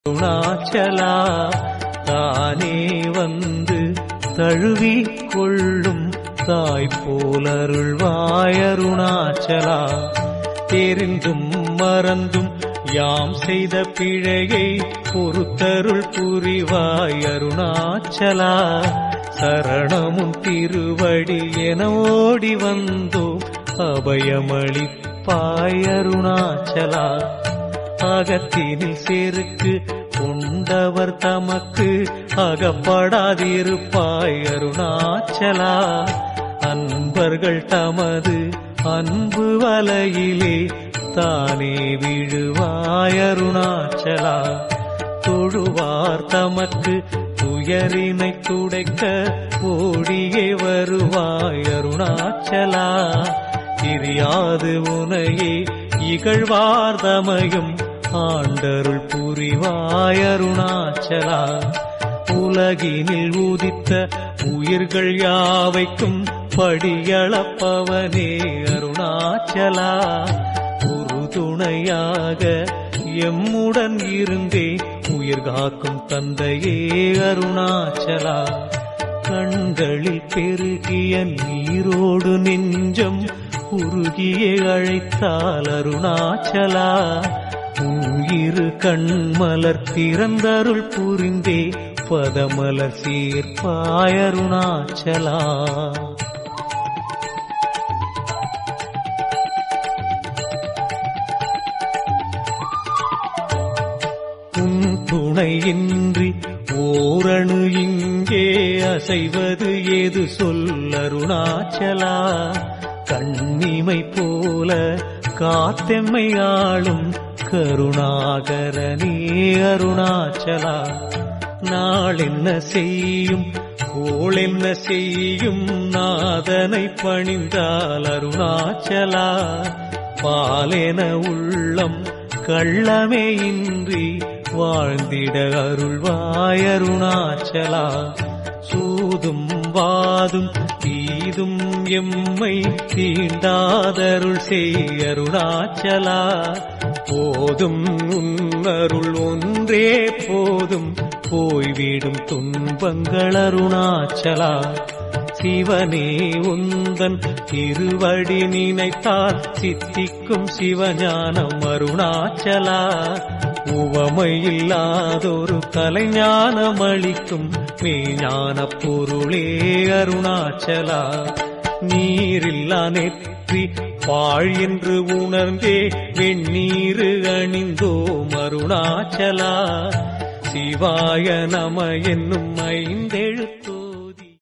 அருணாச்சலா தானே வந்து தழுவி கொள்ளும் தாய் போலருள்வாய் அருணாச்சலா தெரிந்தும் மறந்தும் யாம் செய்த பிழையை பொறுத்தருள் புரிவாய் அருணாச்சலா சரணமும் திருவடி என ஓடி வந்தோம் அபயமளிப்பாய் அருணாச்சலா அகத்தினில் செருக்கு கொண்டவர் தமக்கு அகப்படாதிருப்பாய் அருணாச்சலா அன்பர்கள் தமது அன்பு வலையிலே தானே விழுவாய் அருணாச்சலா தொழுவார் தமக்கு துயரினை துடைக்க ஓடியே வருவாய் அருணாச்சலா தெரியாது உனையே இகழ்வார்தமையும் ஆண்டருள் புரிவாய் அருணாச்சலா உலகினில் உதித்த உயிர்கள் யாவைக்கும் படியளப்பவனே அருணாச்சலா உறுதுணையாக எம்முடன் இருந்தே உயிர் காக்கும் தந்தையே அருணாச்சலா கண்களில் பெருகிய நீரோடு நெஞ்சம் உருகியே அழைத்தால் அருணாச்சலா உயிரு கண்மலர் திறந்தருள் புரிந்தே பதமலர் சீர்ப்பாய் அருணாச்சலா உன் துணையின்றி ஓரணு இங்கே அசைவது ஏது சொல்லருணாச்சலா கண்ணிமை போல காத்தெம்மை ஆளும் கருணாகரனே அருணாச்சலா நாள் என்ன செய்யும் கோள் என்ன செய்யும் நாதனை பணிந்தால் அருணாச்சலா பாலென உள்ளம் கள்ளமே இன்றி வாழ்ந்திட அருள்வாய் அருணாச்சலா சூதும் வாதும் தீதும் எம்மை தீண்டாதருள் செய் அருணாச்சலா போதும் உன்னருள் ஒன்றே போதும் போய்விடும் துன்பங்கள் அருணாச்சலா சிவனே உந்தன் திருவடி நினைத்தால் சித்திக்கும் சிவஞானம் அருணாச்சலா உவமையில்லாதொரு கலைஞானம் அளிக்கும் மெய்ஞான பொருளே அருணாச்சலா நீரில்லா நெற்றி பாழ் என்று உணர்ந்தே வெண்ணீரு அணிந்தோம் அருணாச்சலா சிவாய நம என்னும் ஐந்தே